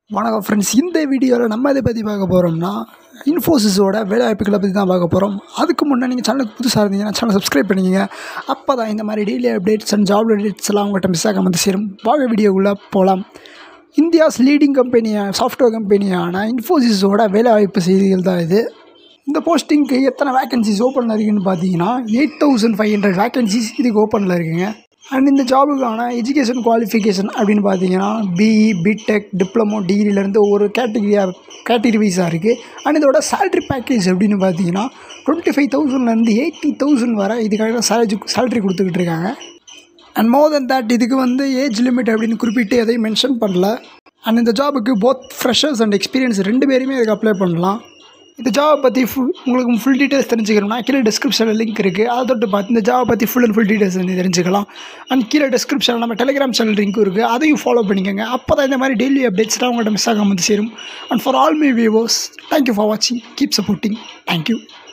வணக்கம் ஃப்ரெண்ட்ஸ் இந்த வீடியோவில் நம்ம எதை பற்றி பார்க்க போகிறோம்னா இன்ஃபோசிஸோட வேலைவாய்ப்புகளை பற்றி தான் பார்க்க போகிறோம் அதுக்கு முன்னே நீங்கள் சேனலுக்கு புதுசாக இருந்தீங்கன்னா சேனல் சப்ஸ்கிரைப் பண்ணிக்கங்க அப்போ தான் இந்த மாதிரி daily updates and job updates எல்லாம் உங்கள்கிட்ட மிஸ் ஆகாம வந்து சேரும் வாங்க வீடியோக்குள்ளே போகலாம் இந்தியாஸ் லீடிங் கம்பெனியான சாஃப்ட்வேர் கம்பெனியான இன்ஃபோசிஸோட வேலைவாய்ப்பு செய்திகள் தான் இது இந்த போஸ்டிங்க்கு எத்தனை வேகன்சிஸ் ஓப்பனில் இருக்குன்னு பார்த்தீங்கன்னா eight thousand five hundred vacancies இதுக்கு ஓப்பனில் இருக்குங்க அண்ட் இந்த ஜாபுக்கான எஜுகேஷன் குவாலிஃபிகேஷன் அப்படின்னு பார்த்தீங்கன்னா பிஇ பிடெக் டிப்ளமோ டிகிரிலேருந்து ஒரு கேட்டகிரியாக கேட்டகிரி வைஸாக இருக்குது அண்ட் இதோட சேலரி பேக்கேஜ் அப்படின்னு பார்த்தீங்கன்னா டுவெண்ட்டி ஃபைவ் தௌசண்ட்லேருந்து எயிட்டி தௌசண்ட் வரை இதுக்காக சேலரி சேலரி கொடுத்துக்கிட்டு இருக்காங்க அண்ட் மோர் தென் தட் இதுக்கு வந்து ஏஜ் லிமிட் அப்படின்னு குறிப்பிட்டு எதையும் மென்ஷன் பண்ணல அண்ட் இந்த ஜாபுக்கு போத் ஃப்ரெஷர்ஸ் அண்ட் எக்ஸ்பீரியன்ஸ் ரெண்டு பேருமே இதுக்கு அப்ளை பண்ணலாம் இந்த ஜாபை பற்றி ஃபுல் உங்களுக்கு ஃபுல் டீட்டெயில்ஸ் தெரிஞ்சுக்கணும்னா கீழே டிஸ்கிரிப்ஷனில் லிங்க் இருக்குது அதை தொட்டு பார்த்து இந்த ஜாபை பற்றி ஃபுல் அண்ட் ஃபுல் டீட்டெயில்ஸ் வந்து தெரிஞ்சுக்கலாம் அண்ட் கீழே டிஸ்கிரிப்ஷனில் நம்ம டெலிகிராம் சேனல் லிங்க்கும் இருக்குது அதையும் ஃபாலோ பண்ணிக்கோங்க அப்போ தான் இந்த மாதிரி டெய்லி அப்டேட்ஸ்லாம் உங்கள்கிட்ட மிஸ் ஆகாமல் வந்து சேரும் and for all my viewers thank you for வாட்சிங் கீப் சப்போர்ட்டிங் தேங்க்யூ